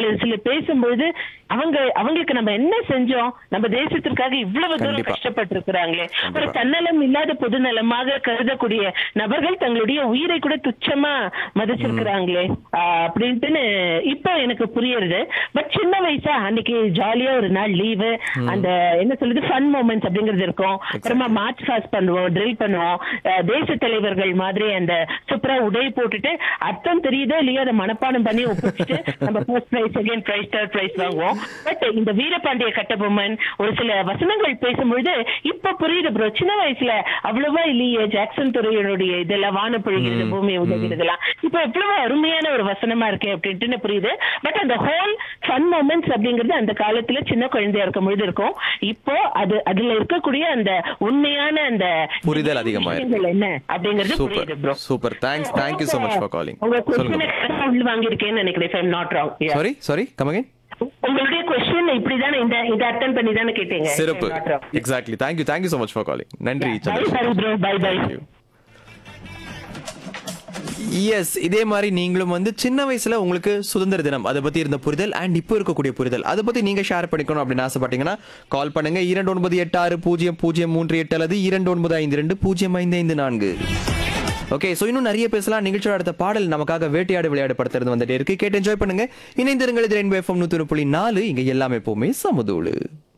சில சில பேசும்பொழுது அவங்க அவங்களுக்கு நம்ம என்ன செஞ்சோம் நம்ம தேசத்திற்காக இவ்வளவு தூரம் கண்டிப்பா. கஷ்டப்பட்டு இருக்கிறாங்களே ஒரு கண்டிப்பா. தன்னலம் இல்லாத பொதுநலமாக கருதக்கூடிய நபர்கள் தங்களுடைய உயிரை கூட துச்சமா மதிச்சிருக்கிறாங்களே ஆஹ் அப்படின்ட்டுன்னு இப்போ எனக்கு புரியுறது பட் சின்ன வயசா அன்னைக்கு ஜாலியா ஒரு நாள் லீவு அந்த என்ன சொல்றது ஃபன் மூமெண்ட்ஸ் அப்படிங்கிறது இருக்கும் அப்புறமா மார்ச் பாஸ் பண்ணுவோம் ட்ரில் பண்ணுவோம் அஹ் தேச தலைவர்கள் மாதிரி அந்த சூப்பரா உடை போட்டுட்டு அர்த்தம் தெரியுதோ இல்லையோ அதை மனப்பாடம் பண்ணி ஒப்பிச்சுட்டு நம்ம first prize second prize third prize வாங்குவோம் பட் இந்த வீரபாண்டிய கட்டபொம்மன் ஒரு சில வசனங்கள் பேசும்பொழுது இப்ப புரியுது ப்ரோ சின்ன வயசுல அவ்வளவா இல்லையே ஜாக்சன் துறையினுடைய இதெல்லாம் வான பொழிகிறது பூமி உதவிடுதெல்லாம் இப்ப எவ்வளவு அருமையான ஒரு வசனமா இருக்கு அப்படின்ட்டு புரியுது பட் அந்த ஹோல் ஃபன் மூமெண்ட்ஸ் அப்படிங்கிறது அந்த காலத்துல சின்ன குழந்தையா இருக்கும் பொழுது இருக்கும் இப்போ அது அதுல இருக்கக்கூடிய அந்த உண்மையான அந்த புரிதல் அதிகமாயிருக்கு. விஷயங்கள் என்ன அப்படிங்கிறது சூப்பர் புரியுது bro super thanks thank you so much for calling உங்க சொல்லுங்க கொஸ்டினை உள்ள வாங்கியிருக்கேன்னு நினைக்கிறேன் if I'm not wrong. Yeah. Sorry sorry come again உங்களுடைய கொஸ்டின் இப்படிதானே இந்த இதை அட்டன் பண்ணி தானே கேட்டீங்க if I'm சிறப்பு not wrong. Exactly thank you thank you so much for calling நன்றி Bye, Chandrasekar sorry bro. Bye, bye. Yes இதே மாதிரி நீங்களும் வந்து சின்ன வயசுல உங்களுக்கு சுதந்திர தினம் அதை பத்தி இருந்த புரிதல் அண்ட் இப்போ இருக்கக்கூடிய புரிதல் அதை பத்தி நீங்க ஷேர் பண்ணிக்கணும் அப்படின்னு ஆசைப்பட்டீங்கன்னா கால் பண்ணுங்க இரண்டு ஒன்பது எட்டு ஆறு பூஜ்ஜியம் பூஜ்ஜியம் மூன்று எட்டு அல்லது இரண்டு ஒன்பது ஐந்து ரெண்டு பூஜ்ஜியம் ஐந்து ஐந்து நான்கு ஓகே ஸோ இன்னும் நிறைய பேசலாம் நிகழ்ச்சியோட அடுத்த பாடல் நமக்காக வேட்டையாடு விளையாடு படுத்துறது வந்துட்டே இருக்கு கேட்டு என்ஜாய் பண்ணுங்க இணைந்திருங்கள் இது ரெண்டு எஃப்எம் நூத்தி புள்ளி நாலு இங்க எல்லாமே எப்பவுமே சமதூளு